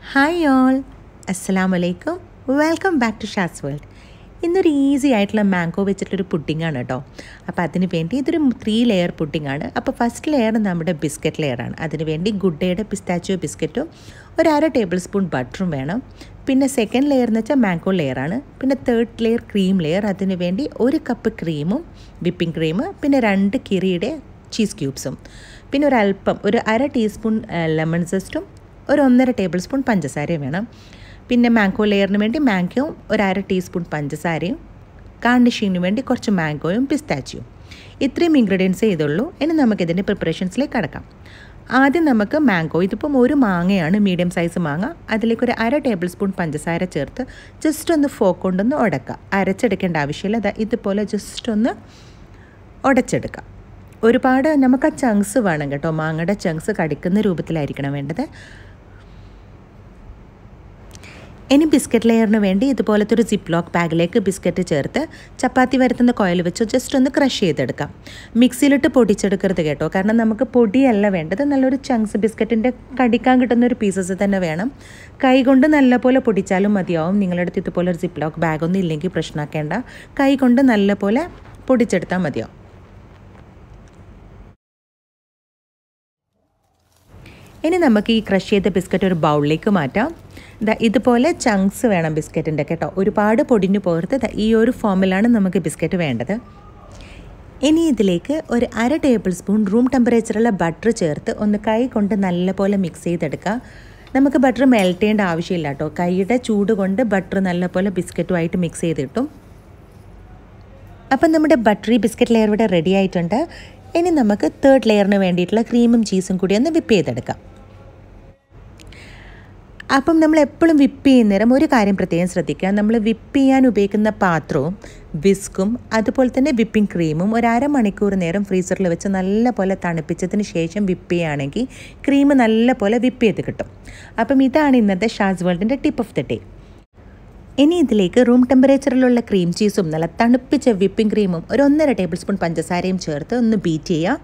hi all അസ്സലാമു അലൈക്കും welcome back to Shas world ഇന്നൊരു ഈസി ആയിട്ടുള്ള മാംഗോ വെച്ചിട്ടൊരു പുഡിംഗ് ആണ് കേട്ടോ അപ്പോൾ അതിന് വേണ്ടി ഇതൊരു ത്രീ ലെയർ പുഡിംഗ് ആണ് അപ്പോൾ ഫസ്റ്റ് ലെയർ നമ്മുടെ ബിസ്ക്കറ്റ് ലെയറാണ് അതിന് വേണ്ടി ഗുഡ് ഡേയുടെ പിസ്താച്ചിയോ ബിസ്ക്കറ്റും ഒരു അര ടേബിൾ സ്പൂൺ ബട്ടറും വേണം പിന്നെ സെക്കൻഡ് ലെയർ എന്ന് വെച്ചാൽ മാംഗോ ലെയറാണ് പിന്നെ തേർഡ് ലെയർ ക്രീം ലെയർ അതിന് വേണ്ടി ഒരു കപ്പ് ക്രീമും വിപ്പിംഗ് ക്രീം പിന്നെ രണ്ട് കിറിയുടെ ചീസ് ക്യൂബ്സും പിന്നെ ഒരു അല്പം ഒരു അര ടീസ്പൂൺ ലെമൺ സെസ്റ്റും ഒരു ഒന്നര ടേബിൾ സ്പൂൺ പഞ്ചസാരയും വേണം പിന്നെ മാംഗോ ലെയറിന് വേണ്ടി മാംഗോയും ഒരു അര ടീസ്പൂൺ പഞ്ചസാരയും ഗാർണിഷിങ്ങിന് വേണ്ടി കുറച്ച് മാംഗോയും പിസ്താച്ചിയും ഇത്രയും ഇൻഗ്രീഡിയൻസേ ഇതുള്ളൂ ഇനി നമുക്കിതിൻ്റെ പ്രിപ്പറേഷൻസിലേക്ക് കടക്കാം ആദ്യം നമുക്ക് മാംഗോ ഇതിപ്പം ഒരു മാങ്ങയാണ് മീഡിയം സൈസ് മാങ്ങ അതിലേക്ക് ഒരു അര ടേബിൾ സ്പൂൺ പഞ്ചസാര ചേർത്ത് ജസ്റ്റ് ഒന്ന് ഫോക്ക് കൊണ്ടൊന്ന് ഉടക്കുക അരച്ചെടുക്കേണ്ട ആവശ്യമില്ല ദാ ഇതുപോലെ ജസ്റ്റ് ഒന്ന് ഉടച്ചെടുക്കാം ഒരുപാട് നമുക്ക് ആ ചങ്ക്സ് വേണം കേട്ടോ മാങ്ങയുടെ ചങ്ക്സ് കടിക്കുന്ന രൂപത്തിലായിരിക്കണം വേണ്ടത് ഇനി ബിസ്ക്കറ്റ് ലെയറിന് വേണ്ടി ഇതുപോലത്തെ ഒരു സിപ്പ് ലോക്ക് ബാഗിലേക്ക് ബിസ്ക്കറ്റ് ചേർത്ത് ചപ്പാത്തി വരുത്തുന്ന കോയിൽ വെച്ച് ജസ്റ്റ് ഒന്ന് ക്രഷ് ചെയ്തെടുക്കാം മിക്സിയിലിട്ട് പൊടിച്ചെടുക്കരുത് കേട്ടോ കാരണം നമുക്ക് പൊടിയല്ല വേണ്ടത് നല്ലൊരു ചങ്ക്സ് ബിസ്ക്കറ്റിൻ്റെ കടിക്കാൻ കിട്ടുന്ന ഒരു പീസസ് തന്നെ വേണം കൈ കൊണ്ട് നല്ലപോലെ പൊടിച്ചാലും മതിയാവും നിങ്ങളുടെ അടുത്ത് ഇതുപോലെ ഒരു സിപ്പ് ലോക്ക് ബാഗൊന്നും ഇല്ലെങ്കിൽ പ്രശ്നമാക്കേണ്ട കൈ കൊണ്ട് നല്ലപോലെ പൊടിച്ചെടുത്താൽ മതിയാവും ഇനി നമുക്ക് ഈ ക്രഷ് ചെയ്ത ബിസ്ക്കറ്റ് ഒരു ബൗളിലേക്ക് മാറ്റാം ദാ ഇതുപോലെ ചങ്ക്സ് വേണം ബിസ്ക്കറ്റിൻ്റെ കേട്ടോ ഒരുപാട് പൊടിഞ്ഞു പോകരുത് ഈ ഒരു ഫോമിലാണ് നമുക്ക് ബിസ്ക്കറ്റ് വേണ്ടത് ഇനി ഇതിലേക്ക് ഒരു അര ടേബിൾ സ്പൂൺ റൂം ടെമ്പറേച്ചറുള്ള ബട്ടർ ചേർത്ത് ഒന്ന് കൈ കൊണ്ട് നല്ലപോലെ മിക്സ് ചെയ്തെടുക്കുക നമുക്ക് ബട്ടർ മെൽറ്റ് ചെയ്യേണ്ട ആവശ്യമില്ല കേട്ടോ കൈയുടെ ചൂട് കൊണ്ട് ബട്ടർ നല്ലപോലെ ബിസ്ക്കറ്റുമായിട്ട് മിക്സ് ചെയ്തിട്ടും അപ്പം നമ്മുടെ ബട്ടറി ബിസ്ക്കറ്റ് ലെയർ ഇവിടെ റെഡി ആയിട്ടുണ്ട് ഇനി നമുക്ക് തേർഡ് ലെയറിന് വേണ്ടിയിട്ടുള്ള ക്രീമും ചീസും കൂടി ഒന്ന് വിപ്പ് ചെയ്തെടുക്കാം അപ്പം നമ്മൾ എപ്പോഴും വിപ്പ് ചെയ്യുന്നേരം ഒരു കാര്യം പ്രത്യേകം ശ്രദ്ധിക്കുക നമ്മൾ വിപ്പ് ചെയ്യാൻ ഉപയോഗിക്കുന്ന പാത്രവും വിസ്കും അതുപോലെ തന്നെ വിപ്പിംഗ് ക്രീമും ഒരു അരമണിക്കൂർ നേരം ഫ്രീസറിൽ വെച്ച് നല്ലപോലെ തണുപ്പിച്ചതിന് ശേഷം വിപ്പ് ചെയ്യുകയാണെങ്കിൽ ക്രീം നല്ലപോലെ വിപ്പ് ചെയ്ത് കിട്ടും അപ്പം ഇതാണ് ഇന്നത്തെ ഷാസ് വേൾഡിൻ്റെ ടിപ്പ് ഓഫ് ദി ഡേ ഇനി ഇതിലേക്ക് റൂം ടെമ്പറേച്ചറിലുള്ള ക്രീം ചീസും നല്ല തണുപ്പിച്ച വിപ്പിംഗ് ക്രീമും ഒരു ഒന്നര ടേബിൾ സ്പൂൺ പഞ്ചസാരയും ചേർത്ത് ഒന്ന് ബീറ്റ് ചെയ്യുക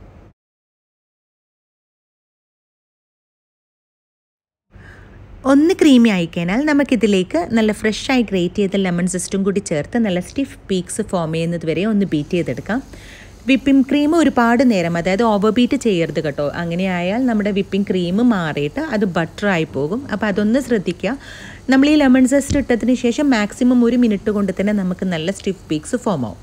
ഒന്ന് ക്രീമി ആയിക്കഴിഞ്ഞാൽ നമുക്കിതിലേക്ക് നല്ല ഫ്രഷായി ഗ്രേറ്റ് ചെയ്ത ലെമൺ സിസ്റ്റും കൂടി ചേർത്ത് നല്ല സ്റ്റിഫ് പീക്സ് ഫോം ചെയ്യുന്നത് വരെ ഒന്ന് ബീറ്റ് ചെയ്തെടുക്കാം വിപ്പിംഗ് ക്രീം ഒരുപാട് നേരം അതായത് ഓവർ ബീറ്റ് ചെയ്യരുത് കേട്ടോ അങ്ങനെ ആയാൽ നമ്മുടെ വിപ്പിംഗ് ക്രീം മാറിയിട്ട് അത് ബട്ടറായി പോകും അപ്പോൾ അതൊന്ന് ശ്രദ്ധിക്കുക നമ്മൾ ഈ ലെമൺ സെസ്റ്റ് ഇട്ടതിന് ശേഷം മാക്സിമം ഒരു മിനിറ്റ് കൊണ്ട് തന്നെ നമുക്ക് നല്ല സ്റ്റിഫ് പീക്സ് ഫോം ആവും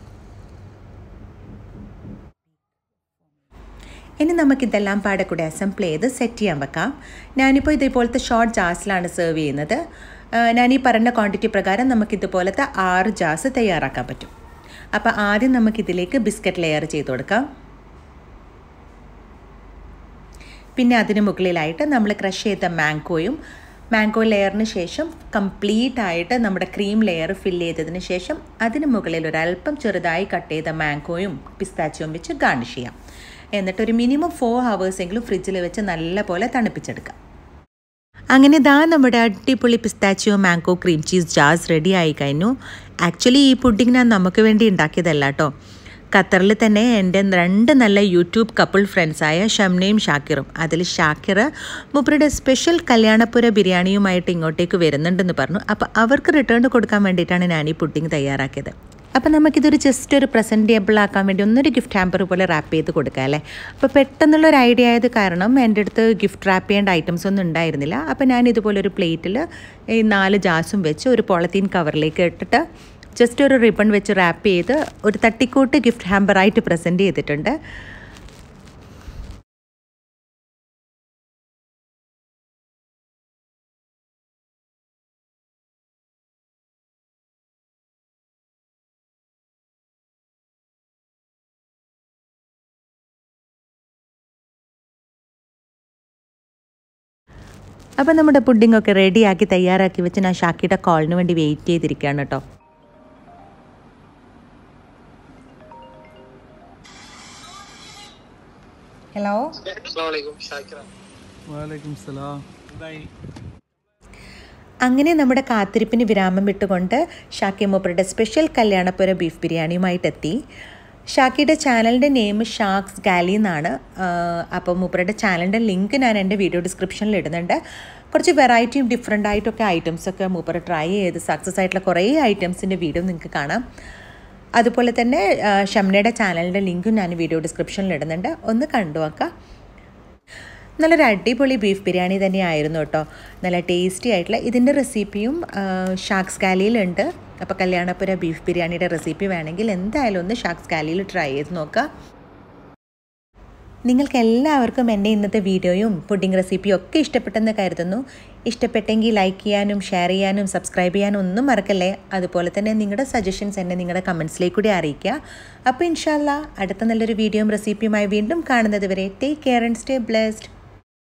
ഇനി നമുക്കിതെല്ലാം പാടെ കൂടെ അസംബിൾ ചെയ്ത് സെറ്റ് ചെയ്യാൻ വെക്കാം ഞാനിപ്പോൾ ഇതേപോലത്തെ ഷോർട്ട് ജാസിലാണ് സെർവ് ചെയ്യുന്നത് ഞാൻ ഈ പറഞ്ഞ ക്വാണ്ടിറ്റി പ്രകാരം നമുക്കിതുപോലത്തെ ആറ് ജാസ് തയ്യാറാക്കാൻ പറ്റും അപ്പോൾ ആദ്യം നമുക്കിതിലേക്ക് ബിസ്ക്കറ്റ് ലെയർ ചെയ്ത് കൊടുക്കാം പിന്നെ അതിന് മുകളിലായിട്ട് നമ്മൾ ക്രഷ് ചെയ്ത മാംഗോയും മാംഗോ ലെയറിന് ശേഷം കംപ്ലീറ്റ് ആയിട്ട് നമ്മുടെ ക്രീം ലെയർ ഫില്ല് ചെയ്തതിന് ശേഷം അതിന് മുകളിൽ ഒരല്പം ചെറുതായി കട്ട് ചെയ്ത മാംഗോയും പിസ്താച്ചിയും വെച്ച് ഗാർണിഷ് ചെയ്യാം എന്നിട്ട് ഒരു മിനിമം ഫോർ ഹവേഴ്സെങ്കിലും ഫ്രിഡ്ജിൽ വെച്ച് നല്ലപോലെ തണുപ്പിച്ചെടുക്കാം അങ്ങനെ ഇതാ നമ്മുടെ അടിപൊളി പിസ്താച്ചിയോ മാംഗോ ക്രീം ചീസ് ജാസ് റെഡി ആയി കഴിഞ്ഞു ആക്ച്വലി ഈ പുഡിംഗ് ഞാൻ നമുക്ക് വേണ്ടി ഉണ്ടാക്കിയതല്ല കേട്ടോ ഖത്തറിൽ തന്നെ എൻ്റെ രണ്ട് നല്ല യൂട്യൂബ് കപ്പിൾ ഫ്രണ്ട്സായ ഷംനയും ഷാക്കിറും അതിൽ ഷാക്കിർ മൂപ്പരുടെ സ്പെഷ്യൽ കല്യാണപ്പുര ബിരിയാണിയുമായിട്ട് ഇങ്ങോട്ടേക്ക് വരുന്നുണ്ടെന്ന് പറഞ്ഞു അപ്പോൾ അവർക്ക് റിട്ടേൺ കൊടുക്കാൻ വേണ്ടിയിട്ടാണ് ഞാൻ ഈ പുഡിംഗ് തയ്യാറാക്കിയത് അപ്പോൾ നമുക്കിതൊരു ജസ്റ്റ് ഒരു പ്രസൻറ്റേബിൾ ആക്കാൻ വേണ്ടി ഒന്നൊരു ഗിഫ്റ്റ് ഹാമ്പർ പോലെ റാപ്പ് ചെയ്ത് കൊടുക്കാം അല്ലേ അപ്പോൾ പെട്ടെന്നുള്ളൊരു ഐഡിയ ആയത് കാരണം എൻ്റെ അടുത്ത് ഗിഫ്റ്റ് റാപ്പ് ചെയ്യേണ്ട ഐറ്റംസ് ഒന്നും ഉണ്ടായിരുന്നില്ല അപ്പോൾ ഞാൻ ഇതുപോലെ ഒരു പ്ലേറ്റിൽ ഈ നാല് ജാസും വെച്ച് ഒരു പോളത്തീൻ കവറിലേക്ക് ഇട്ടിട്ട് ജസ്റ്റ് ഒരു റിബൺ വെച്ച് റാപ്പ് ചെയ്ത് ഒരു തട്ടിക്കൂട്ട് ഗിഫ്റ്റ് ഹാമ്പറായിട്ട് പ്രസൻറ്റ് ചെയ്തിട്ടുണ്ട് അപ്പോൾ നമ്മുടെ പുഡിങ്ങൊക്കെ റെഡിയാക്കി തയ്യാറാക്കി വെച്ച് ഞാൻ ഷാക്കിയുടെ കോളിന് വേണ്ടി വെയിറ്റ് ചെയ്തിരിക്കുകയാണ് കേട്ടോ ഹലോ അങ്ങനെ നമ്മുടെ കാത്തിരിപ്പിന് വിരാമം വിട്ടുകൊണ്ട് ഷാക്കി മൂപ്പറുടെ സ്പെഷ്യൽ കല്യാണപ്പുര ബീഫ് ബിരിയാണിയുമായിട്ടെത്തി ഷാക്കിയുടെ ചാനലിൻ്റെ നെയിം ഷാക്സ് ഗാലി എന്നാണ് അപ്പോൾ മൂപ്പരുടെ ചാനലിൻ്റെ ലിങ്ക് ഞാൻ എൻ്റെ വീഡിയോ ഡിസ്ക്രിപ്ഷനിൽ ഇടുന്നുണ്ട് കുറച്ച് വെറൈറ്റിയും ഡിഫറെൻ്റ് ആയിട്ടൊക്കെ ഐറ്റംസൊക്കെ മൂപ്പർ ട്രൈ ചെയ്ത് സക്സസ് ആയിട്ടുള്ള കുറേ ഐറ്റംസിൻ്റെ വീഡിയോ നിങ്ങൾക്ക് കാണാം അതുപോലെ തന്നെ ഷംനയുടെ ചാനലിൻ്റെ ലിങ്കും ഞാൻ വീഡിയോ ഡിസ്ക്രിപ്ഷനിൽ ഇടുന്നുണ്ട് ഒന്ന് കണ്ടു നോക്കാം നല്ലൊരു അടിപൊളി ബീഫ് ബിരിയാണി തന്നെയായിരുന്നു കേട്ടോ നല്ല ടേസ്റ്റി ആയിട്ടുള്ള ഇതിൻ്റെ റെസിപ്പിയും ഷാക്സ് ഗാലിയിലുണ്ട് അപ്പോൾ കല്യാണപ്പുര ബീഫ് ബിരിയാണിയുടെ റെസിപ്പി വേണമെങ്കിൽ എന്തായാലും ഒന്ന് ഷാക്സ് ഗാലിയിൽ ട്രൈ ചെയ്ത് നോക്കുക നിങ്ങൾക്ക് എല്ലാവർക്കും എൻ്റെ ഇന്നത്തെ വീഡിയോയും പുഡിംഗ് റെസിപ്പിയും ഒക്കെ ഇഷ്ടപ്പെട്ടെന്ന് കരുതുന്നു ഇഷ്ടപ്പെട്ടെങ്കിൽ ലൈക്ക് ചെയ്യാനും ഷെയർ ചെയ്യാനും സബ്സ്ക്രൈബ് ചെയ്യാനും ഒന്നും മറക്കല്ലേ അതുപോലെ തന്നെ നിങ്ങളുടെ സജഷൻസ് എന്നെ നിങ്ങളുടെ കമൻസിലേക്ക് കൂടി അറിയിക്കുക അപ്പോൾ ഇൻഷാല്ല അടുത്ത നല്ലൊരു വീഡിയോയും റെസിപ്പിയുമായി വീണ്ടും കാണുന്നത് വരെ take care and stay blessed